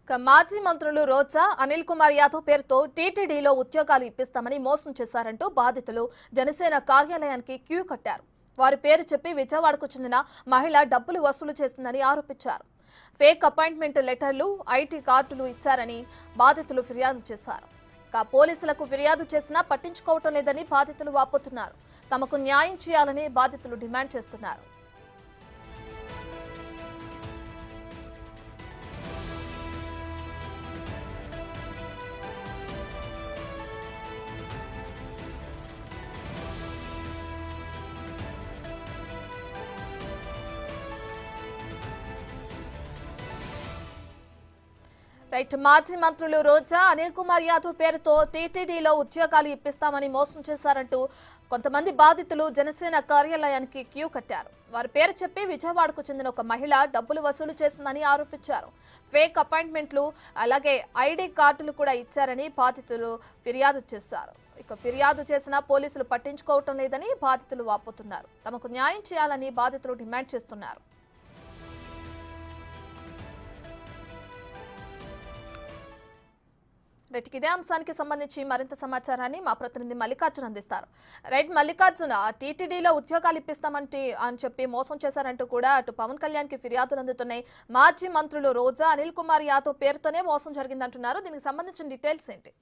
ఇక మాజీ మంత్రులు రోజా అనిల్ కుమార్ యాదవ్ పేరుతో టీటీడీలో ఉద్యోగాలు ఇప్పిస్తామని మోసం చేశారంటూ బాధితులు జనసేన కార్యాలయానికి క్యూ కట్టారు వారి పేరు చెప్పి విజయవాడకు చెందిన మహిళ డబ్బులు వసూలు చేసిందని ఆరోపించారు ఫేక్ అపాయింట్మెంట్ లెటర్లు ఐటీ కార్డులు ఇచ్చారని బాధితులు ఫిర్యాదు చేశారు ఇక పోలీసులకు ఫిర్యాదు చేసినా పట్టించుకోవటం లేదని బాధితులు వాపోతున్నారు తమకు న్యాయం చేయాలని బాధితులు డిమాండ్ చేస్తున్నారు రైట్ మాజీ మంత్రులు రోజా అనిల్ కుమార్ యాదవ్ పేరుతో టీటీడీలో ఉద్యోగాలు ఇప్పిస్తామని మోసం చేశారంటూ కొంతమంది బాధితులు జనసేన కార్యాలయానికి క్యూ కట్టారు వారి పేరు చెప్పి విజయవాడకు చెందిన ఒక మహిళ డబ్బులు వసూలు చేసిందని ఆరోపించారు ఫేక్ అపాయింట్మెంట్లు అలాగే ఐడి కార్డులు కూడా ఇచ్చారని బాధితులు ఫిర్యాదు చేశారు ఇక ఫిర్యాదు చేసినా పోలీసులు పట్టించుకోవటం లేదని బాధితులు వాపోతున్నారు తమకు న్యాయం చేయాలని బాధితులు డిమాండ్ చేస్తున్నారు రైట్ ఇదే అంశానికి సంబంధించి మరింత సమాచారాన్ని మా ప్రతినిధి మల్లికార్జున్ అందిస్తారు రైట్ మల్లికార్జున టీటీడీలో ఉద్యోగాలు ఇప్పిస్తామంటే అని చెప్పి మోసం చేశారంటూ కూడా అటు పవన్ కళ్యాణ్కి ఫిర్యాదులు అందుతున్నాయి మాజీ మంత్రులు రోజా అనిల్ కుమార్ యాదవ్ పేరుతోనే మోసం జరిగిందంటున్నారు దీనికి సంబంధించిన డీటెయిల్స్ ఏంటి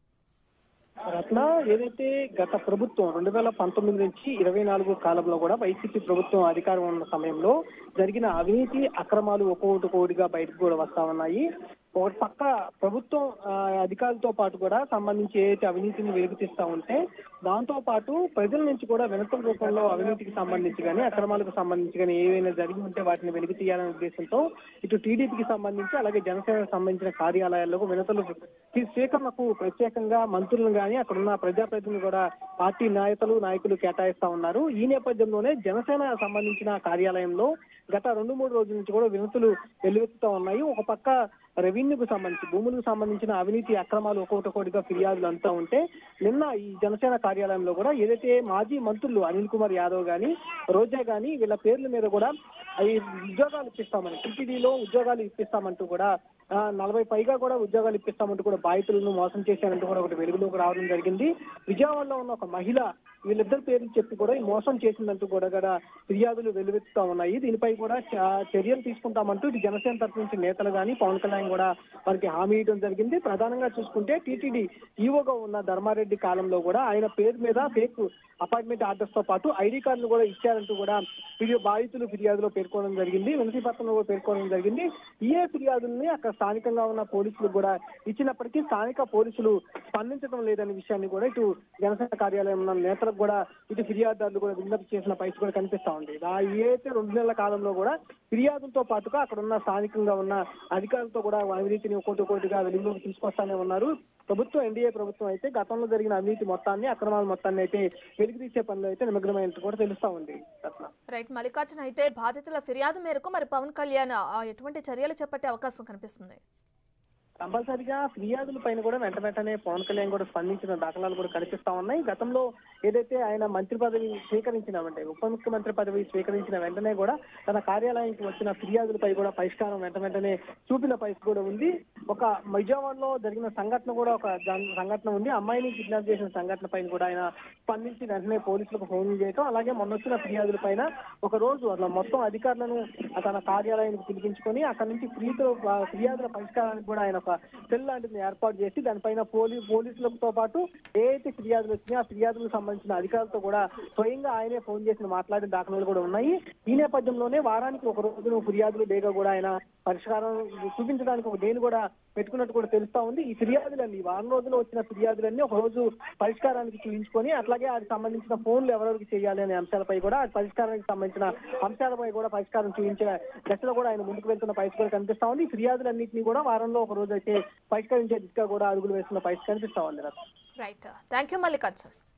రత్న ఏదైతే గత ప్రభుత్వం రెండు వేల పంతొమ్మిది నుంచి ఇరవై నాలుగు కాలంలో కూడా వైసీపీ ప్రభుత్వం అధికారం ఉన్న సమయంలో జరిగిన అవినీతి అక్రమాలు ఒక్కొక్కటి ఒక్కొక్కటిగా బయటకు కూడా వస్తా ఉన్నాయి ఒక పక్క ప్రభుత్వం ఆ, అధికారులతో పాటు కూడా సంబంధించి ఏదైతే అవినీతిని వెలుగుతీస్తా ఉంటే దాంతో పాటు ప్రజల నుంచి కూడా వినతుల రూపంలో అవినీతికి సంబంధించి కానీ అక్రమాలకు సంబంధించి కానీ ఏవైనా జరిగి ఉంటే వాటిని వెలికి తీయాలనే ఉద్దేశంతో ఇటు టీడీపీకి సంబంధించి అలాగే జనసేనకు సంబంధించిన కార్యాలయాల్లో వినతులు ఈ స్వీకరణకు ప్రత్యేకంగా మంత్రులను కానీ అక్కడ ఉన్న ప్రజాప్రతినిధులు కూడా పార్టీ నాయకులు నాయకులు కేటాయిస్తా ఉన్నారు ఈ నేపథ్యంలోనే జనసేన సంబంధించిన కార్యాలయంలో గత రెండు మూడు రోజుల నుంచి కూడా వినతులు వెల్లువెత్తుతా ఉన్నాయి ఒక పక్క రెవెన్యూకు సంబంధించి భూములకు సంబంధించిన అవినీతి అక్రమాలు ఒక్కొక్కటి ఒక్కొక్కటిగా ఫిర్యాదులు అంతా ఉంటే నిన్న ఈ జనసేన కార్యాలయంలో కూడా ఏదైతే మాజీ మంత్రులు అనిల్ కుమార్ యాదవ్ గాని రోజా గాని వీళ్ళ పేర్ల మీద కూడా ఈ ఉద్యోగాలు ఇప్పిస్తామని టీటీడీలో ఉద్యోగాలు ఇప్పిస్తామంటూ కూడా ఆ, నలభై పైగా కూడా ఉద్యోగాలు ఇప్పిస్తామంటూ కూడా బాధితులను మోసం చేశారంటూ కూడా ఒకటి వెలుగులోకి రావడం జరిగింది విజయవాడలో ఉన్న ఒక మహిళ వీళ్ళిద్దరు పేర్లు చెప్పి కూడా ఈ మోసం చేసిందంటూ కూడా కూడా ఫిర్యాదులు వెలువెత్తుతా ఉన్నాయి దీనిపై కూడా చ- చర్యలు తీసుకుంటామంటూ ఇటు జనసేన తరఫు నుంచి నేతలు కానీ పవన్ కళ్యాణ్ కూడా వారికి హామీ ఇవ్వడం జరిగింది ప్రధానంగా చూసుకుంటే టీటీడీ ఈవోగా ఉన్న ధర్మారెడ్డి కాలంలో కూడా ఆయన పేరు మీద ఫేక్ అపాయింట్మెంట్ ఆర్డర్స్ తో పాటు ఐడి కార్డులు కూడా ఇచ్చారంటూ కూడా ఫిర్యా బాధితులు ఫిర్యాదులో పేర్కొనడం జరిగింది వినతి పత్రంలో కూడా పేర్కొనడం జరిగింది ఏ ఫిర్యాదుల్ని అక్కడ స్థానికంగా ఉన్న పోలీసులు కూడా ఇచ్చినప్పటికీ స్థానిక పోలీసులు స్పందించడం లేదనే విషయాన్ని కూడా ఇటు జనసేన కార్యాలయం ఉన్న నేతలకు కూడా ఇటు ఫిర్యాదుదారులు కూడా విజ్ఞప్తి చేసిన పరిస్థితి కూడా కనిపిస్తా ఉంది ఆ ఏదైతే రెండు నెలల కాలంలో కూడా ఫిర్యాదులతో పాటుగా అక్కడ ఉన్న స్థానికంగా ఉన్న అధికారులతో కూడా అవినీతిని ఒక్కొక్కటి ఒక్కొక్కటిగా వెలుగులోకి తీసుకొస్తానే ఉన్నారు ప్రభుత్వం ఎన్డీఏ ప్రభుత్వం అయితే గతంలో జరిగిన అవినీతి మొత్తాన్ని అక్రమాల మొత్తాన్ని అయితే వెలికి తీసే పనిలో అయితే నిమగ్నమైనట్టు కూడా తెలుస్తా ఉంది రత్న రైట్ మల్లికార్జున అయితే బాధితుల ఫిర్యాదు మేరకు మరి పవన్ కళ్యాణ్ ఆ, ఎటువంటి చర్యలు చేపట్టే అవకాశం కనిపిస్తుంది కంపల్సరిగా ఫిర్యాదుల పైన కూడా వెంట వెంటనే పవన్ కళ్యాణ్ కూడా స్పందించిన దాఖలాలు కూడా కనిపిస్తా ఉన్నాయి గతంలో ఏదైతే ఆయన మంత్రి పదవి స్వీకరించిన అంటే ఉప ముఖ్యమంత్రి పదవి స్వీకరించిన వెంటనే కూడా తన కార్యాలయానికి వచ్చిన ఫిర్యాదులపై కూడా పరిష్కారం వెంట వెంటనే చూపిన పరిస్థితి కూడా ఉంది ఒక విజయవాడలో జరిగిన సంఘటన కూడా ఒక జన్- సంఘటన ఉంది అమ్మాయిని కిడ్నాప్ చేసిన సంఘటన పైన కూడా ఆయన స్పందించి వెంటనే పోలీసులకు ఫోన్ చేయటం అలాగే మొన్న వచ్చిన ఫిర్యాదుల పైన ఒక రోజు అట్లా మొత్తం అధికారులను తన కార్యాలయానికి పిలిపించుకొని అక్కడ నుంచి ఫ్రీతో ఆ, ఫిర్యాదుల పరిష్కారానికి కూడా ఆయన ఒక సెల్ లాంటిది ఏర్పాటు చేసి దానిపైన పోలీ పోలీసులతో పాటు ఏ అయితే ఫిర్యాదులు వచ్చినాయో ఆ ఫిర్యాదులకు సంబంధించిన అధికారులతో కూడా స్వయంగా ఆయనే ఫోన్ చేసి మాట్లాడిన దాఖలాలు కూడా ఉన్నాయి ఈ నేపథ్యంలోనే వారానికి ఒక రోజు ఫిర్యాదులు డేగా కూడా ఆయన పరిష్కారం చూపించడానికి ఒక డేని కూడా పెట్టుకున్నట్టు కూడా తెలుస్తా ఉంది ఈ ఫిర్యాదులన్నీ ఈ వారం రోజుల్లో వచ్చిన ఫిర్యాదులన్నీ ఒక రోజు పరిష్కారానికి చూపించుకొని అట్లాగే వాటికి సంబంధించిన ఫోన్లు ఎవరెవరికి చేయాలి అనే అంశాలపై కూడా ఆ పరిష్కారానికి సంబంధించిన అంశాలపై కూడా పరిష్కారం చూపించే దశలో కూడా ఆయన ముందుకు వెళ్తున్న పరిస్థితి కూడా కనిపిస్తా ఉంది ఈ ఫిర్యాదులన్నింటినీ కూడా వారంలో ఒక రోజు అయితే పరిష్కరించే దిశగా కూడా అడుగులు వేస్తున్న పరిస్థితి కనిపిస్తా ఉంది Ratna. Right thank you Mallikarjun